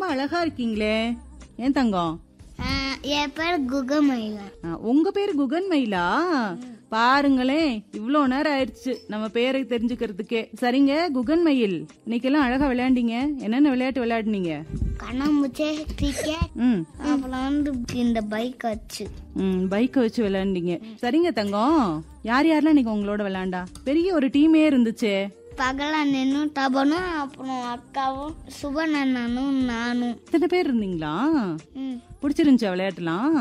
அழகா இருக்கீங்களே ஏன் தங்கம் என் பேர் குகமயிலா ஆ, உங்க பேரு குகன் மயிலா பாருங்களேன் இவ்ளோ நேரம் ஆயிடுச்சு நம்ம பேரை தெரிஞ்சுக்கிறதுக்கே சரிங்க குகன் மயில் இன்னைக்கெல்லாம் அழகா விளையாண்டீங்க என்னென்ன விளையாட்டு விளையாடுனீங்க கண்ணாமூச்சே கிரிக்கெட் ம் அப்புறம் வந்து இந்த பைக் வச்சு ம் பைக்கை வச்சு விளையாண்டீங்க சரிங்க தங்கம் யார் யாரெல்லாம் இன்னைக்கு உங்களோட விளையாண்டா பெரிய ஒரு டீமே இருந்துச்சே பகலா நின்னும் தபனும் அப்புறம் அக்காவும் சுபன் அண்ணனும் நானும் இத்தனை பேர் இருந்தீங்களா ம். பிடிச்சிருந்துச்சா விளையாட்டுலாம்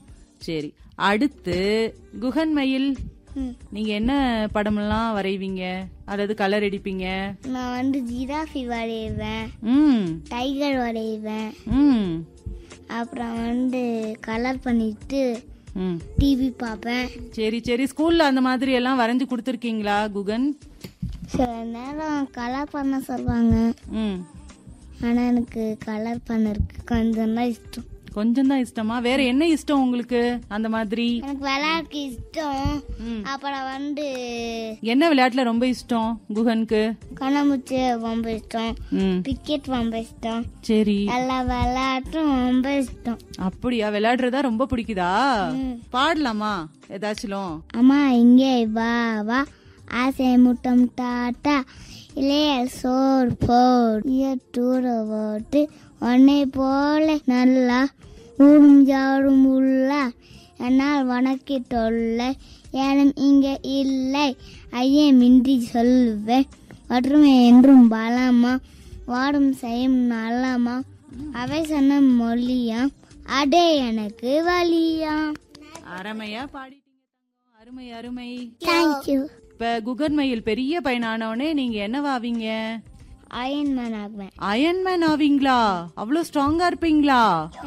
சரி அடுத்து குகன் மயில் ம். நீங்க என்ன படமெல்லாம் வரைவீங்க அல்லது கலர் அடிப்பீங்க நான் வந்து ஜிராஃபி வரைவேன் ம் டைகர் வரைவேன் ம் அப்புறம் வந்து கலர் பண்ணிட்டு ம் டிவி பார்ப்பேன் சரி சரி ஸ்கூல்ல அந்த மாதிரி எல்லாம் வரைஞ்சு கொடுத்துருக்கீங்களா குகன் சில நேரம் கலர் பண்ண சொல்லுவாங்க ம் ஆனா எனக்கு கலர் பண்ணறதுக்கு கொஞ்சம் தான் இஷ்டம் கொஞ்சம் தான் இஷ்டமா வேற என்ன இஷ்டம் உங்களுக்கு அந்த மாதிரி எனக்கு விளையாட்டுக்கு இஷ்டம் ம். அப்புறம் வந்து என்ன விளையாட்டுல ரொம்ப இஷ்டம் குகனுக்கு கண்ணாமூச்சி ரொம்ப இஷ்டம் ம் கிரிக்கெட் ரொம்ப இஷ்டம் சரி எல்லா விளையாட்டும் ரொம்ப இஷ்டம் அப்படியா விளையாடுறதா ரொம்ப பிடிக்குதா ம். பாடலாமா ஏதாச்சும் அம்மா இங்கே வா வா ஆசை முட்டம் டாட்டா இளையல் சோர் போர் தூர ஓட்டு உன்னை போல நல்லா ஊடும் ஜாடும் உள்ள என்னால் வணக்கிட்டொல்ல ஏனும் இங்கே இல்லை ஐயமின்றி சொல்லுவேன் ஒற்றுமை என்றும் பலமா வாடும் செய்யும் நல்லமா அவை சொன்ன மொழியாம் அடே எனக்கு வழியாம் அருமையா பாடிட்டீங்க தங்கம் அருமை அருமை தேங்க்யூ இப்ப குகன் மயில் பெரிய பையனானவனே நீங்க என்னவாவீங்க அயன்மேன் ஆகுவேன் அயன்மேன் ஆவீங்களா அவ்வளவு ஸ்ட்ராங்கா இருப்பீங்களா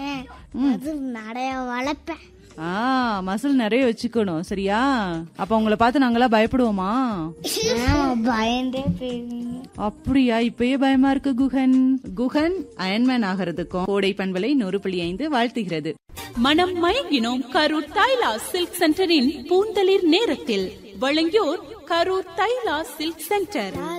அது நிறைய வளர்ப்பேன் ஆ மசில் நிறைய வச்சுக்கணும் சரியா அப்ப உங்களை பார்த்து நாங்களாம் பயப்படுவோமா பயந்தே போயிருவீங்க அப்படியா இப்பயே பயமா இருக்கு குகன் குகன் அயன்மேன் ஆகிறதுக்கும் கோடை பண்பலை நூறு புள்ளி ஐந்து வாழ்த்துகிறது மனம் மயங்கினோம் கரூர் தைலா சில்க் சென்டரின் பூந்தளிர் நேரத்தில் வழங்கியோர் கரூர் தைலா சில்க் சென்டர்